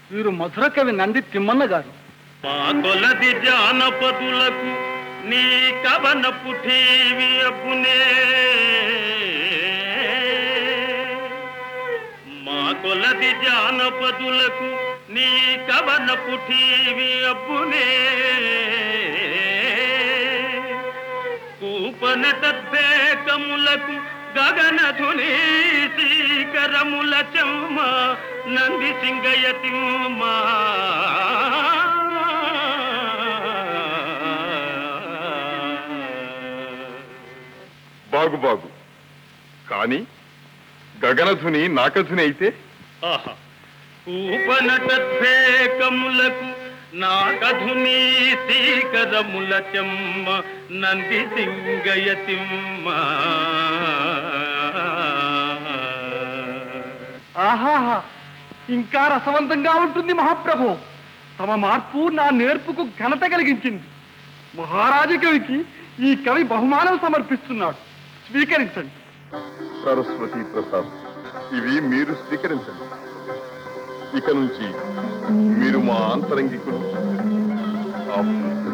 వీరు మధుర కవి నంది తిమ్మన్న గారు మా కొలది జానపదులకు నీ కవనపు ఠీవి అప్పునే మా కొలది జానపదులకు నీ కవనపు ఠీవి అప్పునే కూపనటద్వేకములకు గగనధుని శీకరముల చెమ్మ నంది సింగయతిమ్మా బాగు బాగు కానీ గగనధుని నాకధుని అయితే ఆహా. కూపనటద్వేకములకు నాగధుని శీకరముల చెమ్మ నంది సింగయతిమ్మ ఆహాహా ఇంకా రసవంతంగా ఉంటుంది మహాప్రభు తమ మార్పు నా నేర్పుకు ఘనత కలిగించింది మహారాజు కవికి ఈ కవి బహుమానం సమర్పిస్తున్నాడు స్వీకరించండి సరస్వతి ప్రసాద్ ఇవి మీరు స్వీకరించండి ఇక నుంచి మీరు మా ఆంతరంగికులు ఆప్తులు.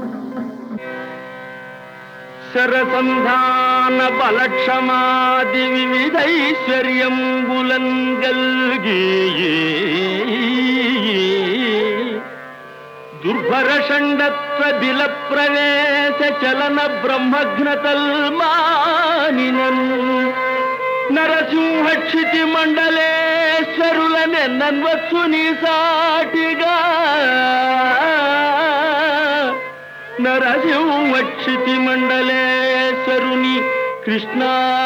శరసంధాన బలక్షమాది వివిధైశ్వర్యంబులన్ గల్గి దుర్భర షండత్వ దిల ప్రవేశ చలన బ్రహ్మఘ్నతల్మానినన్ నరసింహక్షితి మండలేశ్వరులనెన్నన్వచ్చు నీ సాటిగా నరసింహక్షితి మండలేశ్వరుని కృష్ణ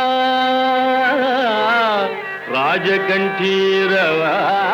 రాజకంఠీరవా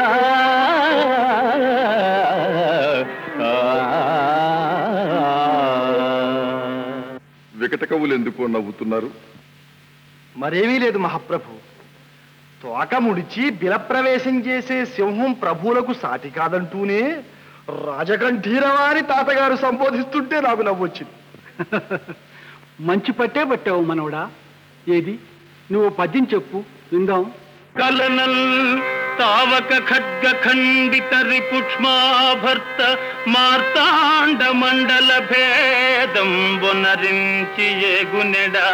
వికట కవులు ఎందుకో నవ్వుతున్నారు మరేమీ లేదు మహాప్రభు తోక ముడిచి బిలప్రవేశం చేసే సింహం ప్రభువులకు సాటి కాదంటూనే రాజకంఠీరవారి తాతగారు సంబోధిస్తుంటే నాకు నవ్వొచ్చింది మంచి పట్టే పట్టావు మనవడా ఏది నువ్వు పద్యం చెప్పు విందాం కలనల్ తావక ఖడ్గ ఖండిత రిపుక్ష్మాభర్త మార్తాండ మండల భేదం బొనరించి ఏగునెడా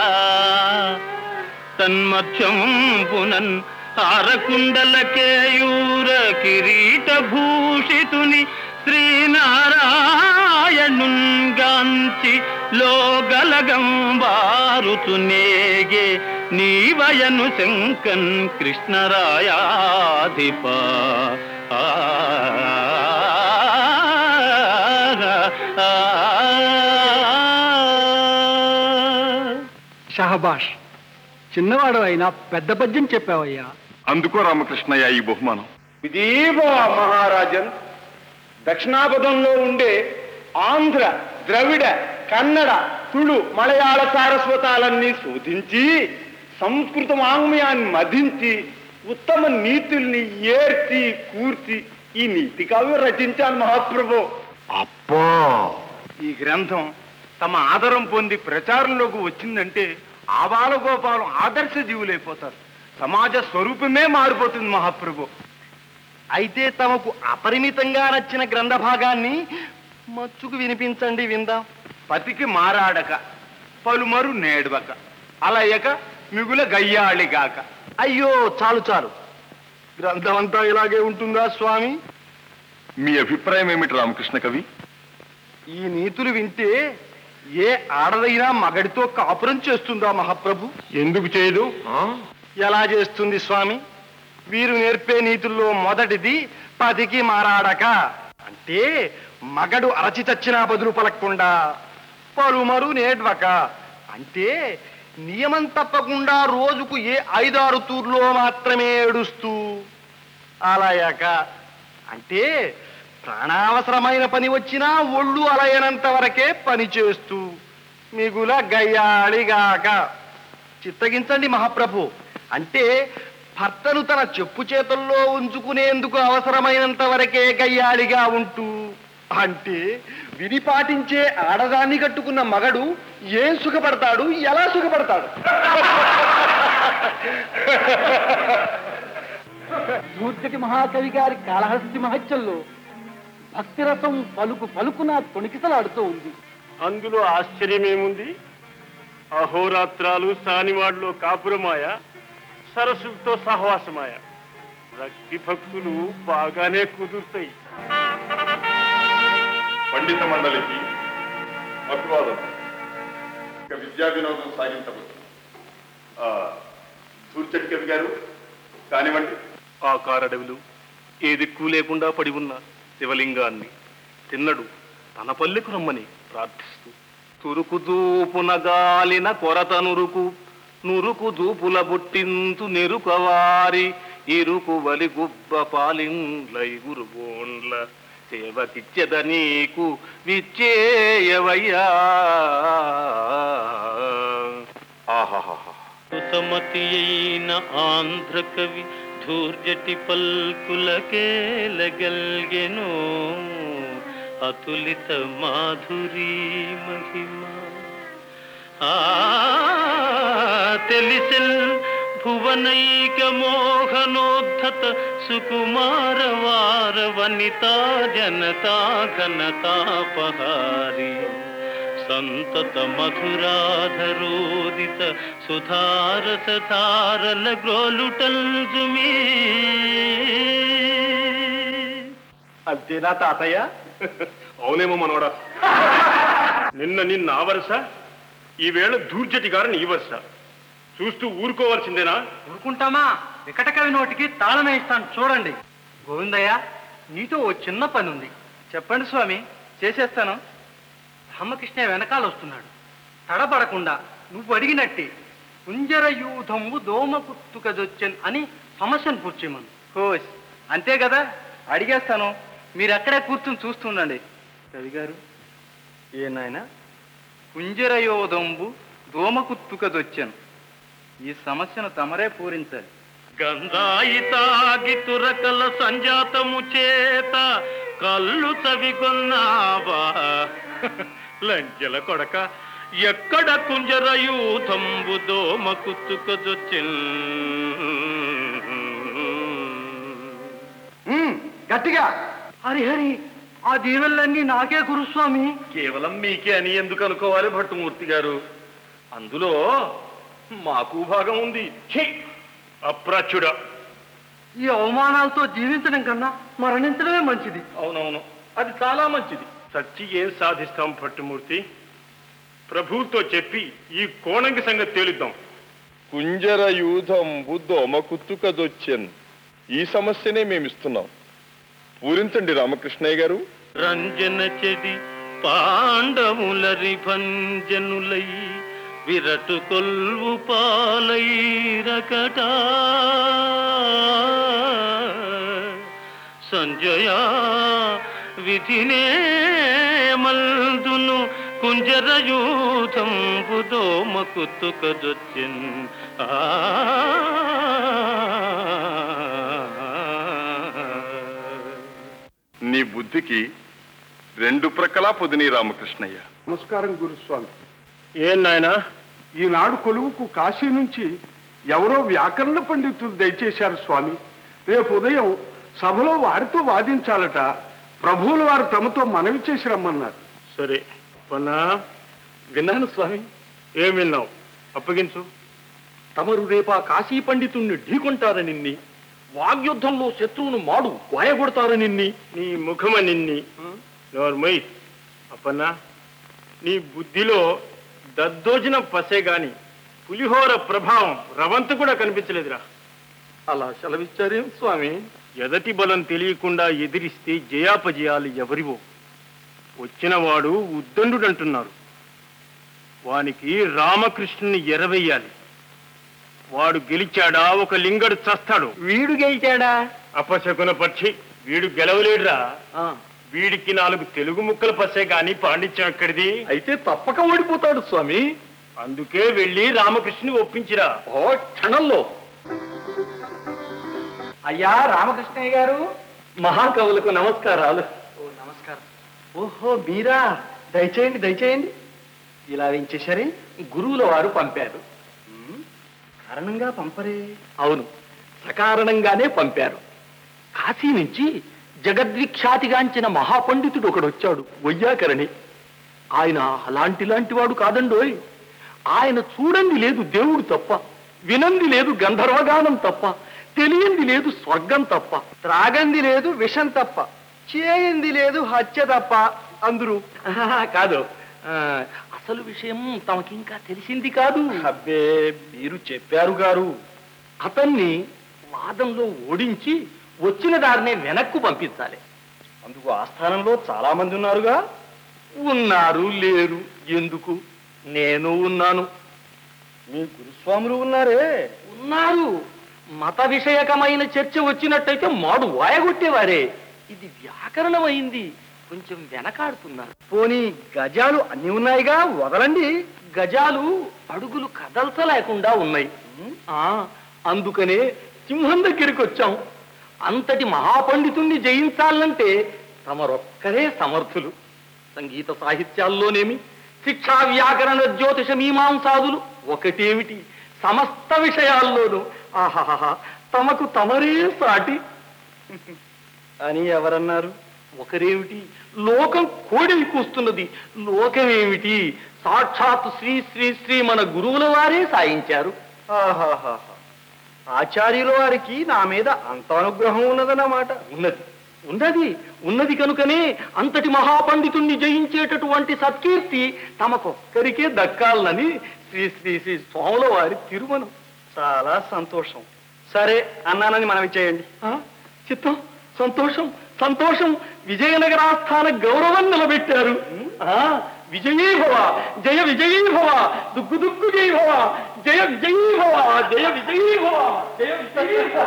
తన్మధ్యం పునన్ హారకుండల కేయూర కిరీట భూషితుని శ్రీనారాయణుంగాంచి లోగలగం వారుతునేగే నీవయను శంకన్ కృష్ణరాయాధిప ఆ, ఆ, ఆ. షహబాష్ చిన్నవాడు అయినా పెద్ద పద్యం చెప్పావయ్యా అందుకో రామకృష్ణయ్య ఈ బహుమానం ఇదీవో మహారాజన్ దక్షిణాపథంలో ఉండే ఆంధ్ర ద్రవిడ కన్నడ తుళు మలయాళ సారస్వతాలన్నీ శోధించి సంస్కృత వాంగ్మయాన్ని మదించి ఉత్తమ నీతుల్ని ఏర్చి కూర్చి ఈ నీతి కావ్యం రచించాను మహాప్రభు అప్పో ఈ గ్రంథం తమ ఆదరం పొంది ప్రచారంలోకి వచ్చిందంటే ఆబాల గోపాలం ఆదర్శ జీవులైపోతారు సమాజ స్వరూపమే మారిపోతుంది మహాప్రభు అయితే తమకు అపరిమితంగా నచ్చిన గ్రంథ భాగాన్ని మచ్చుకు వినిపించండి విందాం పతికి మారాడక పలుమరు నేడవక అలయక మిగుల గయ్యాళిగాక అయ్యో చాలు చాలు గ్రంథం అంతా ఇలాగే ఉంటుందా స్వామి మీ అభిప్రాయం ఏమిటి రామకృష్ణ కవి ఈ నీతులు వింటే ఏ ఆడదైనా మగడితో కాపురం చేస్తుందా మహాప్రభు ఎందుకు చేయదు ఎలా చేస్తుంది స్వామి వీరు నేర్పే నీతుల్లో మొదటిది పదికి మారాడక అంటే మగడు అరచి చచ్చినా బదులు పలకకుండా పలుమరు నేడ్వక అంటే నియమం తప్పకుండా రోజుకు ఏ ఐదారు తూర్లో మాత్రమే ఏడుస్తూ అలయక అంటే ప్రాణావసరమైన పని వచ్చినా ఒళ్ళు అలయనంత వరకే పని చేస్తూ మిగుల గయ్యాళిగాక చిత్తగించండి మహాప్రభు అంటే భర్తను తన చెప్పు చేతుల్లో ఉంచుకునేందుకు అవసరమైనంత వరకే గయ్యాళిగా ఉంటూ అంటే విని పాటించే ఆడదాన్ని కట్టుకున్న మగడు ఏం సుఖపడతాడు ఎలా సుఖపడతాడు దూర్జటి మహాకవి గారి కాళహస్తి మహత్యంలో భక్తిరసం పలుకు పలుకున తొణికిసలాడుతూ ఉంది అందులో ఆశ్చర్యమేముంది అహోరాత్రాలు సానివాడలో కాపురమాయ సరస్సుతో సహవాసమాయ భక్తి భక్తులు బాగానే కుదురుతాయి పండిత మండలికి అభివాదం ఇక విద్యా వినోదం సాగించవచ్చు ఆ, దూర్చటి కవి గారు కానివ్వండి ఆ కారడవిలు ఏ దిక్కు లేకుండా పడి ఉన్న శివలింగాన్ని తిన్నడు తన పల్లెకు రమ్మని ప్రార్థిస్తూ తురుకు దూపున గాలిన కొరత నురుకు నురుకు దూపుల బొట్టింతు నెరుకవారి ఇరుకు వలి గుబ్బ పాలిండ్ల ఇగురు బోండ్ల సేవకిచ్చద నీకు విచ్చేయవయ్యా ఆహాహాహా సుతమతి అయిన ఆంధ్ర కవి ధూర్జటి పల్కులకేలగల్గెను అతులిత మాధురీ మహిమ ఆ తెలిసెల్ భువనైక మోహనోద్ధత సుకుమార వార వనితా జనతా ఘనతాపహారి సంతత మధురాధరోదిత సుధారస ధారల గ్రోలుటల్జుమీ అంతేనా తాతయ్య అవునేమో మనోడా నిన్న నిన్న ఆ వరుస ఈవేళ దూర్జటి గారిని ఈ వరుస చూస్తూ ఊరుకోవాల్సిందేనా ఊరుకుంటామా వికట కవి నోటికి తాళమే ఇస్తాను చూడండి గోవిందయ్య నీతో ఓ చిన్న పని ఉంది చెప్పండి స్వామి చేసేస్తాను రామకృష్ణ వెనకాల వస్తున్నాడు తడబడకుండా నువ్వు అడిగినట్టే కుంజర యూధంబు దోమ కుత్తుకదొచ్చన్ అని సమస్యను కూర్చేమను హోస్ అంతే కదా అడిగేస్తాను మీరు అక్కడే కూర్చుని చూస్తుండండి రవి గారు ఏ నాయన కుంజరయోధంబు దోమ కుత్తుకదొచ్చాను ఈ సమస్యను తమరే పూరించాలి గంధాయి తాగి తురకల సంజాతము చేత కళ్ళు చవిగొన్నావా లంచెల కొడక ఎక్కడ కుంజరయూథంబు దోమ కుత్తుకదొచ్చిన్ గట్టిగా హరిహరి ఆ దీవెనలన్నీ నాకే గురుస్వామి కేవలం మీకే అని ఎందుకు అనుకోవాలి భట్టుమూర్తి గారు అందులో మాకు భాగం ఉంది ఛీ! అప్రాచ్యుడా ఈ అవమానాలతో జీవించడం కన్నా మరణించడమే మంచిది అవునవును అది చాలా మంచిది సచ్చి ఏం సాధిస్తాం భట్టుమూర్తి ప్రభువుతో చెప్పి ఈ కోణంకి సంగతి తేలుద్దాం కుంజర యూధంబు దోమ కుత్తుకదొచ్చెన్ ఈ సమస్యనే మేమిస్తున్నాం పూరించండి రామకృష్ణయ్య గారు రంజన చెది పాండవులరి భంజనులై విరటు కొల్వు పాలై రకట సంజయ విధినే మల్దును కుంజరయూథం బుదోమ కుత్తుకదొచ్చిన్ ఆ నీ బుద్ధికి రెండు ప్రక్కలా పొదిని రామకృష్ణయ్య నమస్కారం గురుస్వామి ఏం నాయనా ఈనాడు కొలువుకు కాశీ నుంచి ఎవరో వ్యాకరణ పండితులు దయచేశారు స్వామి రేపు ఉదయం సభలో వారితో వాదించాలట ప్రభువుల వారు తమతో మనవి చేసి రమ్మన్నారు సరే పన్నా విన్నాను స్వామి ఏం విన్నావు అప్పగించు తమరు రేపా కాశీ పండితుణ్ణి ఢీకొంటారనిన్ని వాగ్యుద్ధంలో శత్రువును మాడు వాయగొడతారనిన్ని నీ ముఖమ నిన్ని నోర్మయ్ అప్పన్నా నీ బుద్ధిలో దద్దోజన పసే గాని పులిహోర ప్రభావం రవంత కూడా కనిపించలేదురా అలా సెలవిచ్చారేం స్వామి ఎదటి బలం తెలియకుండా ఎదిరిస్తే జయాపజయాలు ఎవరివో వచ్చినవాడు ఉద్దండుడంటున్నారు వానికి రామకృష్ణుని ఎరవేయాలి వాడు గెలిచాడా ఒక లింగడు చస్తాడు వీడు గెలిచాడా అపశకున పక్షి వీడు గెలవలేడురా వీడికి నాలుగు తెలుగు ముక్కల పసే గాని పాండిత్యం ఎక్కడిది అయితే తప్పక ఓడిపోతాడు స్వామి అందుకే వెళ్ళి రామకృష్ణుని ఒప్పించిరా ఓ క్షణంలో అయ్యా రామకృష్ణయ్య గారు మహాకవులకు నమస్కారాలు ఓ నమస్కారం ఓహో మీరా దయచేయండి దయచేయండి ఇలా వేయించేసరి గురువుల వారు పంపారు ఉమ్, కారణంగా పంపరే అవును సకారణంగానే పంపారు కాశీ నుంచి జగద్విఖ్యాతిగాంచిన మహాపండితుడు ఒకడొచ్చాడు వయ్యాకరణి ఆయన అలాంటి లాంటి వాడు కాదండోయ్ ఆయన చూడండి లేదు దేవుడు తప్ప వినంది లేదు గంధర్వగానం తప్ప తెలియంది లేదు స్వర్గం తప్ప త్రాగంది లేదు విషం తప్ప చేయింది లేదు హత్య తప్ప అందరూ ఆహా, కాదు ఆ, అసలు విషయం తమకింకా తెలిసింది కాదు అబ్బే మీరు చెప్పారు గారు అతన్ని వాదంలో ఓడించి వచ్చిన దారినే వెనక్కు పంపించాలి అందుకు ఆస్థానంలో చాలా మంది ఉన్నారుగా ఉన్నారు లేరు ఎందుకు నేను ఉన్నాను మీ గురుస్వాములు ఉన్నారే ఉన్నారు మత విషయకమైన చర్చ వచ్చినట్టయితే మాడు వాయగొట్టేవారే ఇది వ్యాకరణమైంది కొంచెం వెనకాడుతున్నారు పోనీ గజాలు అన్ని ఉన్నాయిగా వదలండి గజాలు అడుగులు కదల్చలేకుండా ఉన్నాయి ఆ అందుకనే సింహం దగ్గరికి వచ్చాం అంతటి మహాపండితుణ్ణి జయించాలంటే తమరొక్కరే సమర్థులు సంగీత సాహిత్యాల్లోనేమి శిక్షా వ్యాకరణ జ్యోతిష మీమాంసాదులు ఒకటేమిటి సమస్త విషయాల్లోనూ ఆహాహా తమకు తమరే సాటి అని ఎవరన్నారు ఒకరేమిటి లోకం కోడి కూస్తున్నది లోకమేమిటి సాక్షాత్ శ్రీ శ్రీ శ్రీ మన గురువుల వారే సాయించారు ఆహాహాహా. ఆచార్యుల వారికి నా మీద అంత అనుగ్రహం ఉన్నదన్నమాట ఉన్నది ఉన్నది ఉన్నది కనుకనే అంతటి మహాపండితుణ్ణి జయించేటటువంటి సత్కీర్తి తమకొక్కరికే దక్కాలని శ్రీ శ్రీ శ్రీ స్వాముల వారి తిరుమనం చాలా సంతోషం సరే అన్నానని మనం ఇచ్చేయండి ఆ, చిత్తం సంతోషం సంతోషం విజయనగరాస్థాన గౌరవం నిలబెట్టారు ఆ విజయీభవ జయ విజయీభవ దుగ్గు దుగ్గు జయభవ జయ విజయీభవ జయ విజయీభవ జయ విజయీభవ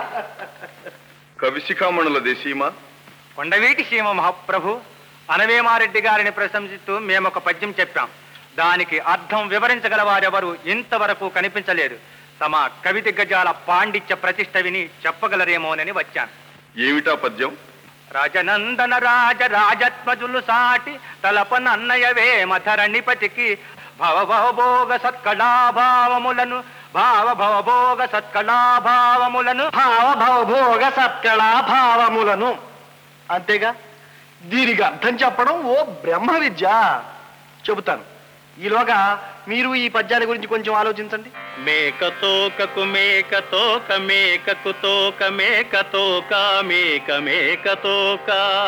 కవిశిఖామణుల దేశీమా కొండవీటి సీమ మహాప్రభు అనవేమారెడ్డి గారిని ప్రశంసిస్తూ మేము ఒక పద్యం చెప్పాం దానికి అర్థం వివరించగల వారెవరు ఇంతవరకు కనిపించలేదు తమ కవిత గజాల పాండిత్య ప్రతిష్ట విని చెప్పగలరేమోనని వచ్చాను ఏమిటా పద్యం రాజనందన రాజ రాజత్మజులు సాటి తలపనన్నయవే మధరణిపతికి భవ భవభోగ సత్కళాభావములను భావ భవభోగ సత్కళాభావములను భావ భవభోగ సత్కళా భావములను అంతేగా దీనికి అర్థం చెప్పడం ఓ బ్రహ్మ విద్య చెబుతాను ఈలోగా మీరు ఈ పద్యాన్ని గురించి కొంచెం ఆలోచించండి మేక తోకకు మేక తోక మేకకు తోక మేక తోక మేక మేక తోక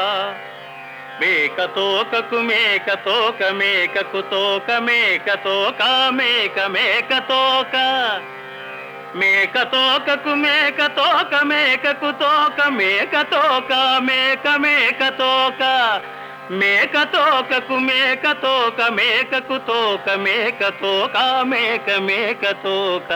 మేక తోకకు మేక తోక మేకకు తోక మేక తోక మేక మేక తోక మేక తోకకు మేక తోక మేకకు తోక మేక తోక మేక మేక తోక మేక తోకకు మేక తోక మేకకు తోక మేక తోక మేక మేక తోక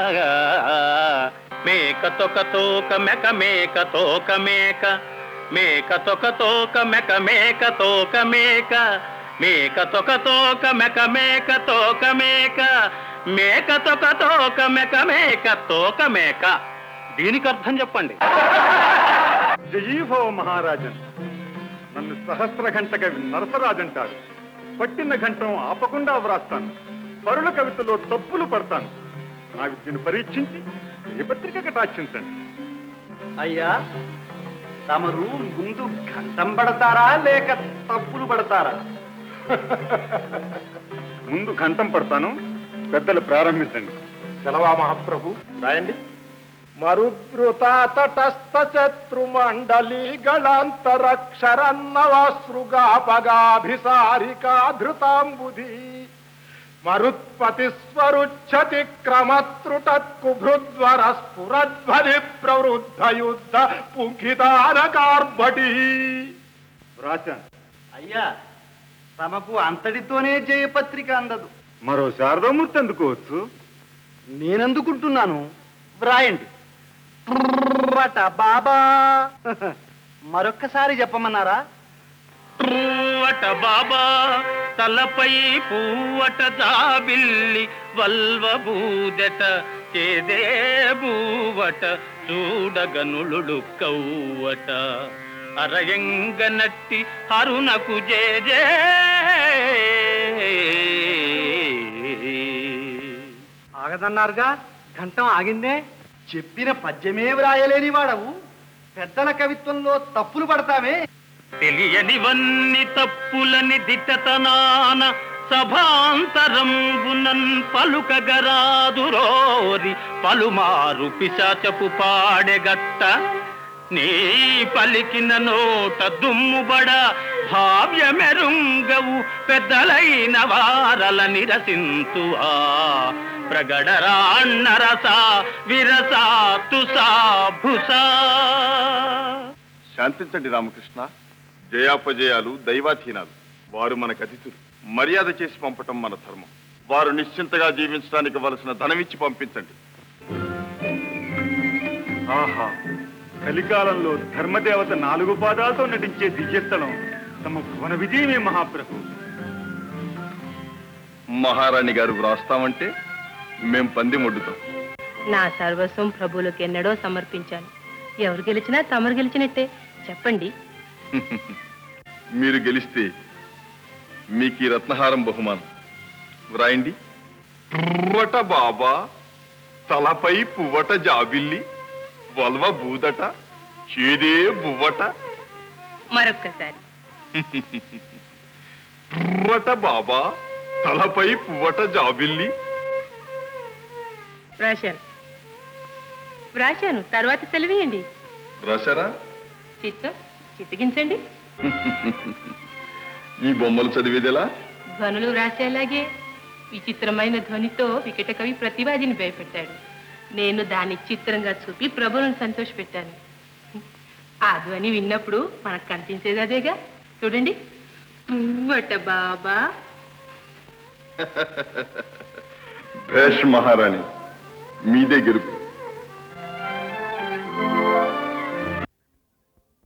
మేక తొక తోక మెక మేక తోక మేక మేక తొక తోక మెక మేక తోక మేక మేక తొక తోక మెక మేక తోక మేక మేక తొక తోక మెక మేక తోక మేక దీనికి అర్థం చెప్పండి జయీభవ మహారాజన్ నన్ను సహస్ర గంట కవి నరసరాజంటారు పట్టిన గంటం ఆపకుండా వ్రాస్తాను పరుల కవితలో తప్పులు పడతాను నా విద్యను పరీక్షించి ఏ పత్రిక కటాక్షించండి అయ్యా తమరు ముందు గంటం పడతారా లేక తప్పులు పడతారా ముందు ఘంటం పడతాను పెద్దలు ప్రారంభించండి సెలవా మహాప్రభు రాయండి మరుద్రుత తటస్థ శత్రు మండలి గళాంతరక్షరన్నవాసృగాపగాభిసారికా ధృతాంబుధి మరుత్పతి స్వరుచ్చతి క్రమత్రుటత్కుభృద్వర స్ఫురధ్వని ప్రవృద్ధ యుద్ధ పుంఖితానకార్భటి వ్రాశాను అయ్యా తమకు అంతటితోనే జయపత్రిక అందదు మరో శారదామూర్తి అందుకోవచ్చు నేనందుకుంటున్నాను వ్రాయండి ట్రట బాబా మరొక్కసారి చెప్పమన్నారా పూవట బాబా తలపై పూవట జాబిల్లి వల్వ బూదెట చేదే బూవట చూడగనులుడు కవ్వట అరయంగనట్టి హరునకు జే ఆగదన్నారుగా ఘంటం ఆగిందే చెప్పిన పద్యమే వ్రాయలేని వాడవు పెద్దల కవిత్వంలో తప్పులు పడతావే తెలియనివన్ని తప్పులని దిట్టతనాన సభాంతరంబునన్ పలుకగరాదురోరి పలుమారు పిశాచపు పాడెగట్ట నీ పలికిన నోట దుమ్ముబడ భావ్యమెరుంగవు పెద్దలైన వారల నిరసింతువా ప్రగడరాన్నరస విరసా తుసా భుసా శాంతించండి రామకృష్ణ జయాపజయాలు దైవాధీనాలు వారు మనకు అతిథులు మర్యాద చేసి పంపటం మన ధర్మం వారు నిశ్చింతగా జీవించడానికి వలసిన ధనమిచ్చి పంపించండి ఆహా కలికాలంలో ధర్మదేవత నాలుగు పాదాలతో నటించే దివ్యస్థలం తమ భువన విజయమే మహాప్రభు మహారాణి గారు వ్రాస్తామంటే మేం పంది మొడ్డుతాం నా సర్వస్వం ప్రభువులకు ఎన్నడో సమర్పించాను ఎవరు గెలిచినా తమరు గెలిచినట్టే చెప్పండి మీరు గెలిస్తే మీకు ఈ రత్నహారం బహుమానం వ్రాయండి పువ్వట బాబా తలపై పువ్వట జాబిల్లి వల్వ బూదట చేదే బువ్వట మరొక్కసారి పువ్వట బాబా తలపై పువ్వట జాబిల్లి వ్రాశాను వ్రాశాను తర్వాత సెలవేయండి రసరా చిత్తం చిత్తగించండి ఈ బొమ్మలు చదివేదెలా ధ్వనులు వ్రాసేలాగే విచిత్రమైన ధ్వనితో వికట కవి ప్రతివాదిని భయపెట్టాడు నేను దాన్ని చిత్రంగా చూపి ప్రభువులను సంతోషపెట్టాను ఆ ధ్వని విన్నప్పుడు మనకు కనిపించేది అదేగా చూడండి పువ్వట బాబా భేష్ మహారాణి మీదే గెలుపు